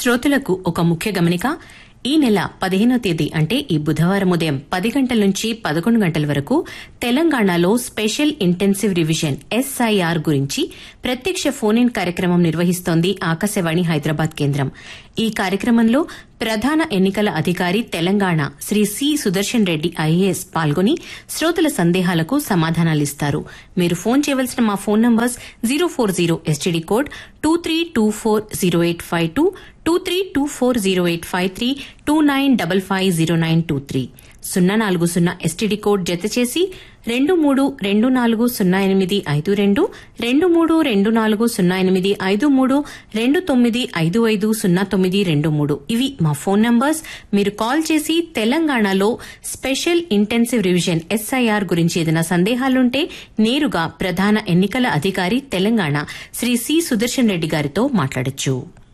శ్రోతలకు ఒక ముఖ్య గమనిక ఈ నెల పదిహేనో తేదీ అంటే ఈ బుధవారం ఉదయం పది గంటల నుంచి పదకొండు గంటల వరకు తెలంగాణలో స్పెషల్ ఇంటెన్సివ్ రివిజన్ ఎస్ఐఆర్ గురించి ప్రత్యక్ష ఫోన్ ఇన్ కార్యక్రమం నిర్వహిస్తోంది ఆకాశవాణి హైదరాబాద్ కేంద్రం ఈ కార్యక్రమంలో ప్రధాన ఎన్నికల అధికారి తెలంగాణ శ్రీ సి సుదర్శన్ రెడ్డి ఐఏఎస్ పాల్గొని శ్రోతల సందేహాలకు సమాధానాలిస్తారు మీరు ఫోన్ చేయవలసిన మా phone numbers zero four zero STD code two three two four zero eight five two two three two four zero eight five three two nine double five zero nine two three సున్నా నాలుగు సున్నా STD code జత చేసి రెండు మూడు రెండు నాలుగు సున్నా ఎనిమిది ఐదు రెండు రెండు మూడు రెండు నాలుగు సున్నా ఎనిమిది ఐదు మూడు రెండు తొమ్మిది ఐదు ఐదు సున్నా తొమ్మిది రెండు మూడు ఇవి మా ఫోన్ నంబర్స్ మీరు కాల్ చేసి తెలంగాణలో స్పెషల్ ఇంటెన్సివ్ రివిజన్ ఎస్ఐఆర్ గురించి ఏదైనా సందేహాలుంటే నేరుగా ప్రధాన ఎన్నికల అధికారి తెలంగాణ శ్రీ సి సుదర్శన్ రెడ్డి గారితో మాట్లాడొచ్చు